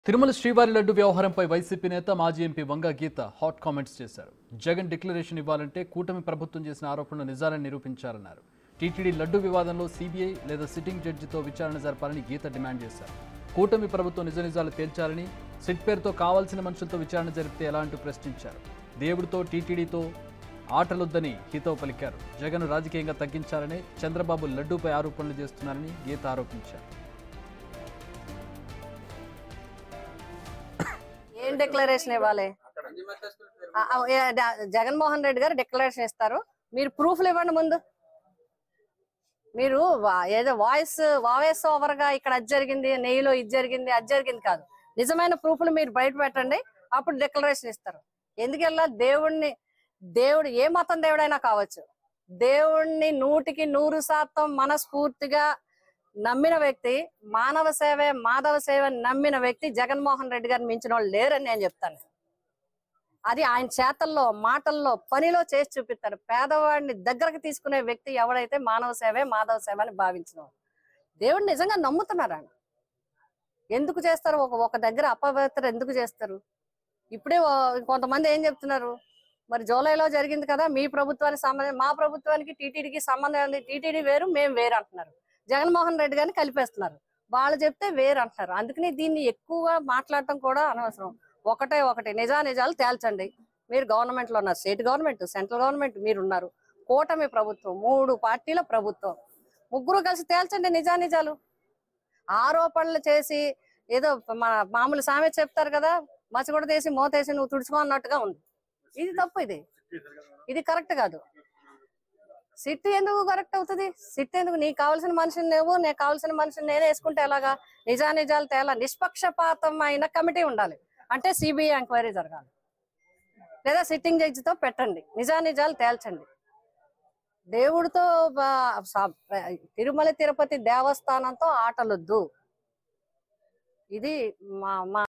తిరుమల శ్రీవారి లడ్డు వ్యవహారంపై వైసీపీ నేత మాజీ MP Vanga Geetha hot comments చేశారు జగన్ డిక్లరేషన్ ఇవ్వాలంటే కూటమి ప్రభుత్వం చేసిన ఆరోపణలు నిజాలని నిరూపించారన్నారు టీటీడీ లడ్డు వివాదంలో సీబీఐ లేదా సిట్టింగ్ జడ్జితో విచారణ జరపాలని గీత డిమాండ్ చేశారు కూటమి ప్రభుత్వం నిజ నిజాలు తేల్చాలని సిట్ పేరుతో కావాల్సిన మనుషులతో విచారణ జరిపితే ఎలా అంటూ ప్రశ్నించారు దేవుడితో టీటీడీతో ఆటలొద్దని హితవు పలికారు జగన్ రాజకీయంగా తగ్గించాలని చంద్రబాబు లడ్డూపై ఆరోపణలు చేస్తున్నారని గీత ఆరోపించారు ఏం డిక్లరేషన్ ఇవ్వాలి ఆ, ఆ, ఏ, డ- జగన్మోహన్ రెడ్డి గారు డిక్లరేషన్ ఇస్తారు మీరు ప్రూఫ్లు ఇవ్వండి ముందు మీరు వా- ఏదో వాయిస్ వాయిస్ ఓవర్ గా ఇక్కడ అది జరిగింది నెయ్యిలో ఇది జరిగింది అది జరిగింది కాదు నిజమైన ప్రూఫ్లు మీరు బయట పెట్టండి అప్పుడు డిక్లరేషన్ ఇస్తారు ఎందుకెళ్ళా దేవుణ్ణి దేవుడు ఏ మతం దేవుడైనా కావచ్చు దేవుణ్ణి నూటికి నూరు శాతం మనస్ఫూర్తిగా నమ్మిన వ్యక్తి మానవ సేవే మాధవ సేవ నమ్మిన వ్యక్తి జగన్మోహన్ రెడ్డి గారిని మించిన వాళ్ళు లేరని నేను చెప్తాను అది ఆయన చేతల్లో మాటల్లో పనిలో చేసి చూపిస్తారు పేదవాడిని దగ్గరకు తీసుకునే వ్యక్తి ఎవడైతే మానవ సేవే మాధవ సేవ అని భావించిన వాడు. దేవుడు నిజంగా నమ్ముతున్నారు ఆయన ఎందుకు చేస్తారు ఒక ఒక దగ్గర అపవిత్ర ఎందుకు చేస్తారు ఇప్పుడే ఓ- కొంతమంది ఏం చెప్తున్నారు మరి జూలైలో జరిగింది కదా మీ ప్రభుత్వానికి సంబంధం మా ప్రభుత్వానికి టీటీడీకి సంబంధం ఉంది టీటీడీ వేరు మేము వేరు అంటున్నారు జగన్మోహన్ రెడ్డి గారిని కలిపేస్తున్నారు వాళ్ళు చెప్తే వేరు అంటున్నారు అందుకని దీన్ని ఎక్కువగా మాట్లాడటం కూడా అనవసరం ఒకటే ఒకటి నిజా నిజాలు తేల్చండి మీరు గవర్నమెంట్ లో ఉన్నారు స్టేట్ గవర్నమెంట్ సెంట్రల్ గవర్నమెంట్ మీరు ఉన్నారు కూటమి ప్రభుత్వం మూడు పార్టీల ప్రభుత్వం ముగ్గురు కలిసి తేల్చండి నిజా నిజాలు ఆరోపణలు చేసి ఏదో మన మామూలు సామెత చెప్తారు కదా మచ్చగొడ తీసి మోతేసి నువ్వు తుడుచుకో అన్నట్టుగా ఉంది ఇది తప్పు ఇది ఇది కరెక్ట్ కాదు సిట్ ఎందుకు కరెక్ట్ అవుతుంది సిట్ ఎందుకు నీకు కావాల్సిన మనిషిని నువ్వు నేను కావాల్సిన మనిషిని నేనే వేసుకుంటే ఎలాగా నిజా నిజాలు తేలా నిష్పక్షపాతమైన కమిటీ ఉండాలి అంటే సిబిఐ ఎంక్వైరీ జరగాలి లేదా సిట్టింగ్ జడ్జితో పెట్టండి నిజా నిజాలు తేల్చండి దేవుడితో బా- సా- తిరుమల తిరుపతి దేవస్థానంతో ఆటలొద్దు ఇది మా మా